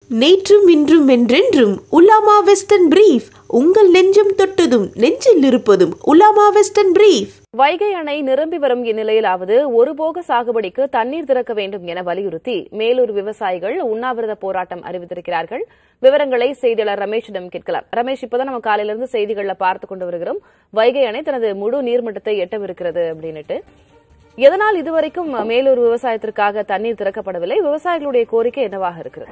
நேற்றும் இன்றும் என்றென்றும் உலாமா வெஸ்டர்ன் பிரீஃப் உங்கள் நெஞ்சம் தொட்டதும் நெஞ்சில் இருப்பதும் உலாமா வெஸ்டர்ன் பிரீஃப் வைகை அணை நிரம்பி வரும் இந்நிலையிலாவது ஒருபோக சாகுபடிக்கு தண்ணீர் திறக்க வேண்டும் என வலியுறுத்தி மேலூர் விவசாயிகள் உண்ணாவிரத போராட்டம் அறிவித்திருக்கிறார்கள் விவரங்களை செய்தியாளர் ரமேஷிடம் கேட்கலாம் ரமேஷ் இப்பதான் நம்ம காலையில இருந்து செய்திகள்ல பார்த்து கொண்டு வருகிறோம் வைகை அணை தனது முழு நீர்மட்டத்தை எட்டவிருக்கிறது அப்படின்னுட்டு எதனால் இதுவரைக்கும் மேலூர் விவசாயத்திற்காக தண்ணீர் திறக்கப்படவில்லை விவசாயிகளுடைய கோரிக்கை என்னவாக இருக்கிறது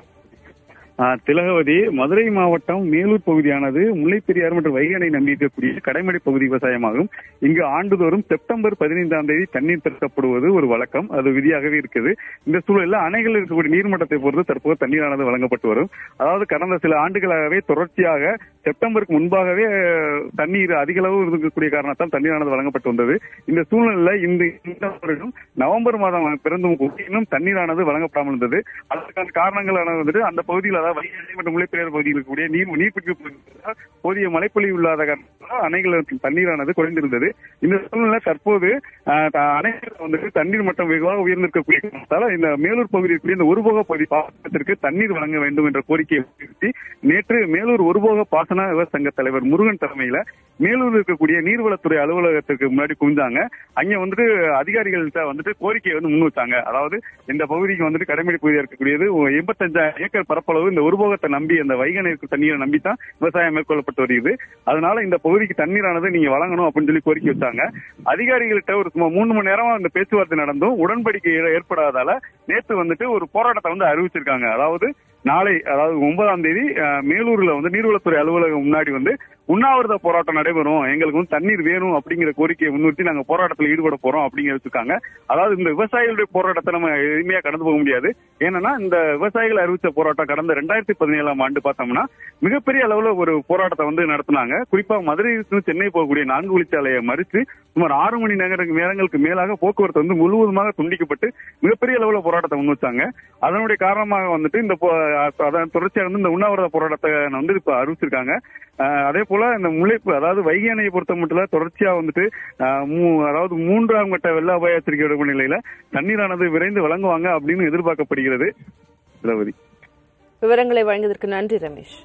ஆஹ் திலகவதி மதுரை மாவட்டம் மேலூர் பகுதியானது முல்லைப்பெரியாறு மற்றும் வைகை அணை நம்பி இருக்கக்கூடிய கடைமடை பகுதி விவசாயமாகும் இங்கு ஆண்டுதோறும் செப்டம்பர் பதினைந்தாம் தேதி தண்ணீர் திறக்கப்படுவது ஒரு வழக்கம் அது விதியாகவே இருக்குது இந்த சூழலில் அணைகள் இருக்கக்கூடிய நீர்மட்டத்தை பொறுத்து தற்போது தண்ணீரானது வழங்கப்பட்டு வரும் அதாவது கடந்த சில ஆண்டுகளாகவே தொடர்ச்சியாக செப்டம்பருக்கு முன்பாகவே அஹ், தண்ணீர் அதிக அளவு இருக்கக்கூடிய காரணத்தால் தண்ணீரானது வழங்கப்பட்டு வந்தது இந்த சூழ்நிலையில இந்த இந்த வருடம் நவம்பர் மாதம் பிறந்தும் கூட இன்னும் தண்ணீரானது வழங்கப்படாமல் இருந்தது அதற்கான காரணங்களான வந்துட்டு அந்த பகுதியில் அதாவது வைகை அணை மற்றும் முல்லைப்பெரியாறு பகுதியில் இருக்கக்கூடிய நீர் நீர்பிடிப்பு பகுதிகளில் போதிய மழைப்பொழிவு இல்லாத காரணத்தால் அணைகள் தண்ணீரானது குறைந்திருந்தது இந்த சூழ்நிலை தற்போது ஆஹ், த- அணைகள் வந்துட்டு தண்ணீர் மட்டம் வெகுவாக உயர்ந்திருக்கக்கூடிய காரணத்தால் இந்த மேலூர் பகுதியில் இருக்கக்கூடிய இந்த ஒருபோக பகுதி பாசனத்திற்கு தண்ணீர் வழங்க வேண்டும் என்ற கோரிக்கையை வலியுறுத்தி நேற்று மேலூர் ஒருபோக பாசன விவசாய சங்க தலைவர் முருகன் தலைமையில மேலூர் இருக்கக்கூடிய நீர்வளத்துறை அலுவலகத்திற்கு முன்னாடி குவிந்தாங்க அங்க வந்துட்டு அதிகாரிகள்கிட்ட வந்துட்டு கோரிக்கையை வந்து முன் வச்சாங்க அதாவது இந்த பகுதிக்கு வந்துட்டு கடைமடை பகுதியா இருக்கக்கூடியது எண்பத்தஞ்சாயிரம் ஏக்கர் பரப்பளவு இந்த ஒருபோகத்தை நம்பி அந்த வைகை தண்ணீரை நம்பி தான் விவசாயம் மேற்கொள்ளப்பட்டு வருகிறது அதனால இந்த பகுதிக்கு தண்ணீரானது நீங்க வழங்கணும் அப்படின்னு சொல்லி கோரிக்கை வச்சாங்க அதிகாரிகள்கிட்ட ஒரு சும்மா மூணு மணி நேரமா அந்த பேச்சுவார்த்தை நடந்தும் உடன்படிக்கை ஏ- ஏற்படாதால நேற்று வந்துட்டு ஒரு போராட்டத்தை வந்து அறிவிச்சிருக்காங்க அதாவது நாளை அதாவது ஒன்பதாம் தேதி அஹ், மேலூர்ல வந்து நீர்வளத்துறை அலுவலகம் முன்னாடி வந்து உண்ணாவிரத போராட்டம் நடைபெறும் எங்களுக்கு வந்து தண்ணீர் வேணும் அப்படிங்கிற கோரிக்கையை முன்னிறுத்தி நாங்க போராட்டத்தில் ஈடுபட போறோம் அப்படிங்கிற வச்சிருக்காங்க அதாவது இந்த விவசாயிகளுடைய போராட்டத்தை நம்ம எளிமையா கடந்து போக முடியாது ஏன்னா இந்த விவசாயிகள் அறிவிச்ச போராட்டம் கடந்த ரெண்டாயிரத்தி பதினேழாம் ஆண்டு பார்த்தோம்னா மிகப்பெரிய அளவுல ஒரு போராட்டத்தை வந்து நடத்தினாங்க குறிப்பா மதுரையிலிருந்து சென்னை போகக்கூடிய நான்கு வழிச்சாலையை மறித்து சுமார் ஆறு மணி நேர நேரங்களுக்கு மேலாக போக்குவரத்து வந்து முழுவதுமாக துண்டிக்கப்பட்டு மிகப்பெரிய அளவுல போராட்டத்தை முன் வச்சாங்க அதனுடைய காரணமாக வந்துட்டு இந்த போ- அதன் தொடர்ச்சியாக வந்து இந்த உண்ணாவிரத போராட்டத்தை வந்து இப்ப அறிவிச்சிருக்காங்க அஹ் அதே போல இந்த முல்லைப்பு அதாவது வைகை அணையை பொறுத்த மட்டும் தொடர்ச்சியா வந்துட்டு அஹ் மூ- அதாவது மூன்றாம் கட்ட வெள்ள அபாய எச்சரிக்கை விடுப்பு நிலையில தண்ணீரானது விரைந்து வழங்குவாங்க அப்படின்னு எதிர்பார்க்கப்படுகிறது திலகவதி விவரங்களை வழங்கியதற்கு நன்றி ரமேஷ்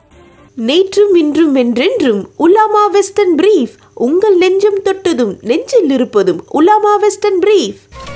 நேற்றும் இன்றும் என்றென்றும் உலாமா வெஸ்டர்ன் பிரீஃப் உங்கள் நெஞ்சம் தொட்டதும் நெஞ்சில் இருப்பதும் உலாமா வெஸ்டர்ன் பிரீஃப்